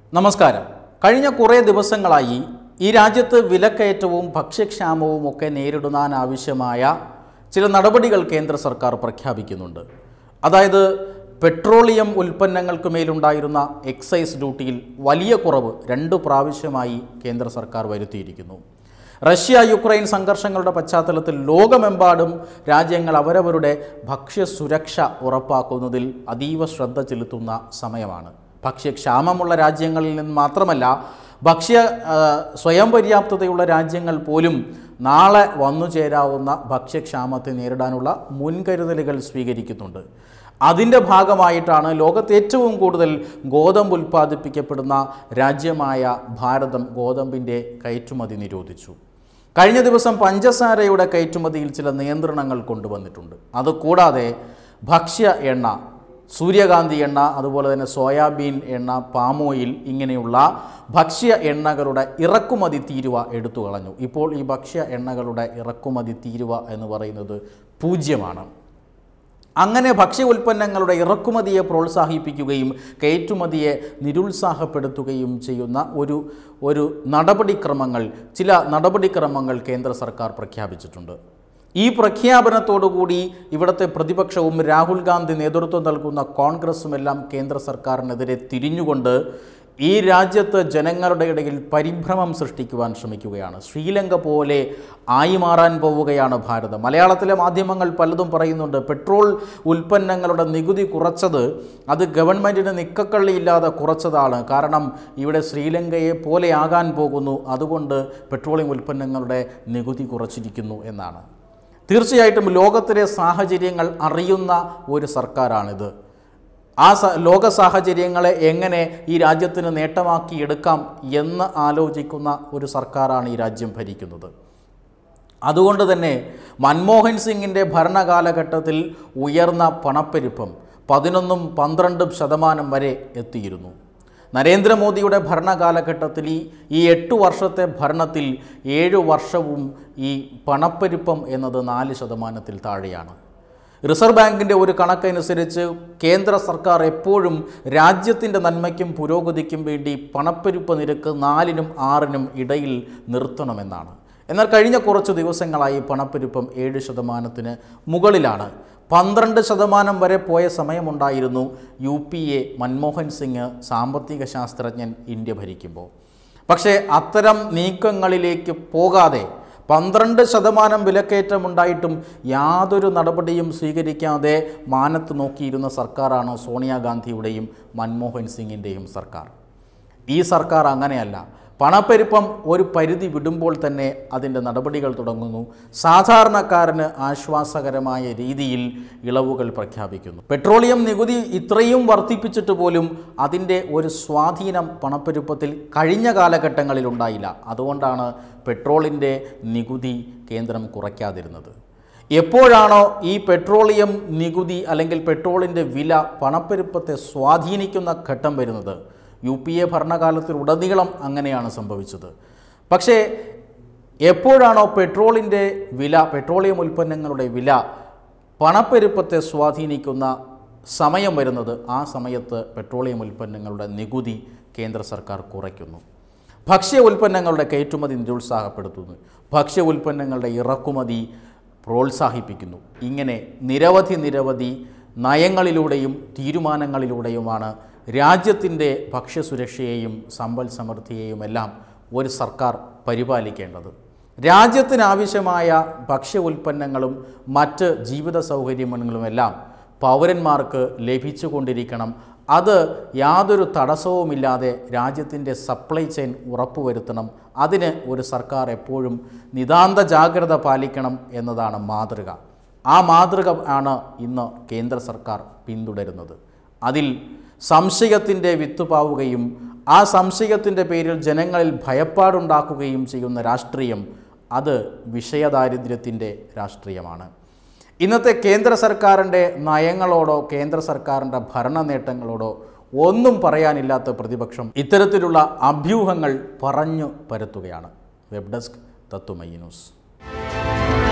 നമസ്കാരം കഴിഞ്ഞ കുറേ ദിവസങ്ങളായി ഈ രാജ്യത്ത് വിലക്കയറ്റവും ഭക്ഷ്യക്ഷാമവും ഒക്കെ നേരിടുവാനാവശ്യമായ ചില നടപടികൾ കേന്ദ്ര സർക്കാർ പ്രഖ്യാപിക്കുന്നുണ്ട് അതായത് പെട്രോളിയം ഉൽപ്പന്നങ്ങൾക്ക് മേലുണ്ടായിരുന്ന എക്സൈസ് ഡ്യൂട്ടിയിൽ വലിയ കുറവ് രണ്ട് പ്രാവശ്യമായി കേന്ദ്ര സർക്കാർ വരുത്തിയിരിക്കുന്നു റഷ്യ യുക്രൈൻ സംഘർഷങ്ങളുടെ പശ്ചാത്തലത്തിൽ ലോകമെമ്പാടും രാജ്യങ്ങൾ അവരവരുടെ ഭക്ഷ്യസുരക്ഷ ഉറപ്പാക്കുന്നതിൽ അതീവ ശ്രദ്ധ ചെലുത്തുന്ന സമയമാണ് ഭക്ഷ്യക്ഷാമമുള്ള രാജ്യങ്ങളിൽ നിന്ന് മാത്രമല്ല ഭക്ഷ്യ ആ, സ്വയം പര്യാപ്തതയുള്ള രാജ്യങ്ങൾ പോലും നാളെ വന്നു ചേരാവുന്ന ഭക്ഷ്യക്ഷാമത്തെ നേരിടാനുള്ള മുൻകരുതലുകൾ സ്വീകരിക്കുന്നുണ്ട് അതിൻ്റെ ഭാഗമായിട്ടാണ് ലോകത്ത് ഏറ്റവും കൂടുതൽ ഗോതമ്പ് ഉൽപ്പാദിപ്പിക്കപ്പെടുന്ന രാജ്യമായ ഭാരതം ഗോതമ്പിൻ്റെ കയറ്റുമതി നിരോധിച്ചു കഴിഞ്ഞ ദിവസം പഞ്ചസാരയുടെ കയറ്റുമതിയിൽ ചില നിയന്ത്രണങ്ങൾ കൊണ്ടുവന്നിട്ടുണ്ട് അതുകൂടാതെ ഭക്ഷ്യ എണ്ണ സൂര്യകാന്തി എണ്ണ അതുപോലെ തന്നെ സോയാബീൻ എണ്ണ പാം ഓയിൽ ഇങ്ങനെയുള്ള ഭക്ഷ്യ എണ്ണകളുടെ ഇറക്കുമതി തീരുവ എടുത്തു കളഞ്ഞു ഇപ്പോൾ ഈ ഭക്ഷ്യ എണ്ണകളുടെ ഇറക്കുമതി തീരുവ എന്ന് പറയുന്നത് പൂജ്യമാണ് അങ്ങനെ ഭക്ഷ്യ ഉൽപ്പന്നങ്ങളുടെ ഇറക്കുമതിയെ പ്രോത്സാഹിപ്പിക്കുകയും കയറ്റുമതിയെ നിരുത്സാഹപ്പെടുത്തുകയും ചെയ്യുന്ന ഒരു ഒരു നടപടിക്രമങ്ങൾ ചില നടപടിക്രമങ്ങൾ കേന്ദ്ര സർക്കാർ പ്രഖ്യാപിച്ചിട്ടുണ്ട് ഈ പ്രഖ്യാപനത്തോടുകൂടി ഇവിടുത്തെ പ്രതിപക്ഷവും രാഹുൽ ഗാന്ധി നേതൃത്വം നൽകുന്ന കോൺഗ്രസുമെല്ലാം കേന്ദ്ര സർക്കാരിനെതിരെ തിരിഞ്ഞുകൊണ്ട് ഈ രാജ്യത്ത് ജനങ്ങളുടെ ഇടയിൽ പരിഭ്രമം സൃഷ്ടിക്കുവാൻ ശ്രമിക്കുകയാണ് ശ്രീലങ്ക പോലെ ആയി മാറാൻ പോവുകയാണ് ഭാരതം മലയാളത്തിലെ മാധ്യമങ്ങൾ പലതും പറയുന്നുണ്ട് പെട്രോൾ ഉൽപ്പന്നങ്ങളുടെ നികുതി കുറച്ചത് അത് ഗവൺമെൻറ്റിന് നിക്കക്കള്ളിയില്ലാതെ കുറച്ചതാണ് കാരണം ഇവിടെ ശ്രീലങ്കയെ പോലെ ആകാൻ പോകുന്നു അതുകൊണ്ട് പെട്രോളിയം ഉൽപ്പന്നങ്ങളുടെ നികുതി കുറച്ചിരിക്കുന്നു എന്നാണ് തീർച്ചയായിട്ടും ലോകത്തിലെ സാഹചര്യങ്ങൾ അറിയുന്ന ഒരു സർക്കാരാണിത് ആ സ ലോക സാഹചര്യങ്ങളെ എങ്ങനെ ഈ രാജ്യത്തിന് നേട്ടമാക്കി എടുക്കാം എന്ന് ആലോചിക്കുന്ന ഒരു സർക്കാരാണ് ഈ രാജ്യം ഭരിക്കുന്നത് അതുകൊണ്ട് തന്നെ മൻമോഹൻ സിംഗിൻ്റെ ഭരണകാലഘട്ടത്തിൽ ഉയർന്ന പണപ്പെരുപ്പം പതിനൊന്നും പന്ത്രണ്ടും ശതമാനം വരെ എത്തിയിരുന്നു നരേന്ദ്രമോദിയുടെ ഭരണകാലഘട്ടത്തിൽ ഈ ഈ എട്ട് വർഷത്തെ ഭരണത്തിൽ ഏഴ് വർഷവും ഈ പണപ്പെരുപ്പം എന്നത് നാല് ശതമാനത്തിൽ താഴെയാണ് റിസർവ് ബാങ്കിൻ്റെ ഒരു കണക്കനുസരിച്ച് കേന്ദ്ര സർക്കാർ എപ്പോഴും രാജ്യത്തിൻ്റെ നന്മയ്ക്കും പുരോഗതിക്കും വേണ്ടി പണപ്പെരുപ്പ നിരക്ക് നാലിനും ആറിനും ഇടയിൽ നിർത്തണമെന്നാണ് എന്നാൽ കഴിഞ്ഞ കുറച്ച് ദിവസങ്ങളായി പണപ്പെരുപ്പം ഏഴ് ശതമാനത്തിന് മുകളിലാണ് പന്ത്രണ്ട് ശതമാനം വരെ പോയ സമയമുണ്ടായിരുന്നു U P A Manmohan Singh സാമ്പത്തിക ശാസ്ത്രജ്ഞൻ ഇന്ത്യ ഭരിക്കുമ്പോൾ പക്ഷേ അത്തരം നീക്കങ്ങളിലേക്ക് പോകാതെ പന്ത്രണ്ട് ശതമാനം വിലക്കയറ്റമുണ്ടായിട്ടും യാതൊരു നടപടിയും സ്വീകരിക്കാതെ മാനത്ത് നോക്കിയിരുന്ന സർക്കാരാണ് സോണിയാഗാന്ധിയുടെയും മൻമോഹൻ സിംഗിൻ്റെയും സർക്കാർ ഈ സർക്കാർ അങ്ങനെയല്ല പണപ്പെരുപ്പം ഒരു പരിധി വിടുമ്പോൾ തന്നെ അതിൻ്റെ നടപടികൾ തുടങ്ങുന്നു സാധാരണക്കാരന് ആശ്വാസകരമായ രീതിയിൽ ഇളവുകൾ പ്രഖ്യാപിക്കുന്നു പെട്രോളിയം നികുതി ഇത്രയും വർദ്ധിപ്പിച്ചിട്ട് പോലും അതിൻ്റെ ഒരു സ്വാധീനം പണപ്പെരുപ്പത്തിൽ കഴിഞ്ഞ കാലഘട്ടങ്ങളിൽ ഉണ്ടായില്ല അതുകൊണ്ടാണ് പെട്രോളിൻ്റെ നികുതി കേന്ദ്രം കുറയ്ക്കാതിരുന്നത് എപ്പോഴാണോ ഈ പെട്രോളിയം നികുതി അല്ലെങ്കിൽ പെട്രോളിൻ്റെ വില പണപ്പെരുപ്പത്തെ സ്വാധീനിക്കുന്ന ഘട്ടം വരുന്നത് യു പി എ ഭരണകാലത്തിൽ ഉടനീളം അങ്ങനെയാണ് സംഭവിച്ചത് പക്ഷേ എപ്പോഴാണോ പെട്രോളിൻ്റെ വില പെട്രോളിയം ഉൽപ്പന്നങ്ങളുടെ വില പണപ്പെരുപ്പത്തെ സ്വാധീനിക്കുന്ന സമയം വരുന്നത് ആ സമയത്ത് പെട്രോളിയം ഉൽപ്പന്നങ്ങളുടെ നികുതി കേന്ദ്ര സർക്കാർ കുറയ്ക്കുന്നു ഭക്ഷ്യ ഉൽപ്പന്നങ്ങളുടെ കയറ്റുമതി നിരുത്സാഹപ്പെടുത്തുന്നു ഭക്ഷ്യ ഉൽപ്പന്നങ്ങളുടെ ഇറക്കുമതി പ്രോത്സാഹിപ്പിക്കുന്നു ഇങ്ങനെ നിരവധി നിരവധി നയങ്ങളിലൂടെയും തീരുമാനങ്ങളിലൂടെയുമാണ് രാജ്യത്തിൻ്റെ ഭക്ഷ്യസുരക്ഷയെയും സമ്പൽ സമൃദ്ധിയെയും എല്ലാം ഒരു സർക്കാർ പരിപാലിക്കേണ്ടത് രാജ്യത്തിനാവശ്യമായ ഭക്ഷ്യ ഉൽപ്പന്നങ്ങളും മറ്റ് ജീവിത സൗകര്യങ്ങളുമെല്ലാം പൗരന്മാർക്ക് ലഭിച്ചുകൊണ്ടിരിക്കണം അത് യാതൊരു തടസ്സവുമില്ലാതെ രാജ്യത്തിൻ്റെ സപ്ലൈ ചെയിൻ ഉറപ്പുവരുത്തണം അതിന് ഒരു സർക്കാർ എപ്പോഴും നിതാന്ത ജാഗ്രത പാലിക്കണം എന്നതാണ് മാതൃക ആ മാതൃക ആണ് ഇന്ന് കേന്ദ്ര സർക്കാർ പിന്തുടരുന്നത് അതിൽ സംശയത്തിൻ്റെ വിത്തുപാവുകയും ആ സംശയത്തിൻ്റെ പേരിൽ ജനങ്ങളിൽ ഭയപ്പാടുണ്ടാക്കുകയും ചെയ്യുന്ന രാഷ്ട്രീയം അത് വിഷയദാരിദ്ര്യത്തിൻ്റെ രാഷ്ട്രീയമാണ് ഇന്നത്തെ കേന്ദ്ര സർക്കാരിൻ്റെ നയങ്ങളോടോ കേന്ദ്ര സർക്കാരിൻ്റെ ഭരണ നേട്ടങ്ങളോടോ ഒന്നും പറയാനില്ലാത്ത പ്രതിപക്ഷം ഇത്തരത്തിലുള്ള അഭ്യൂഹങ്ങൾ പറഞ്ഞു പരത്തുകയാണ് വെബ് ഡെസ്ക് തത്തുമൈ ന്യൂസ്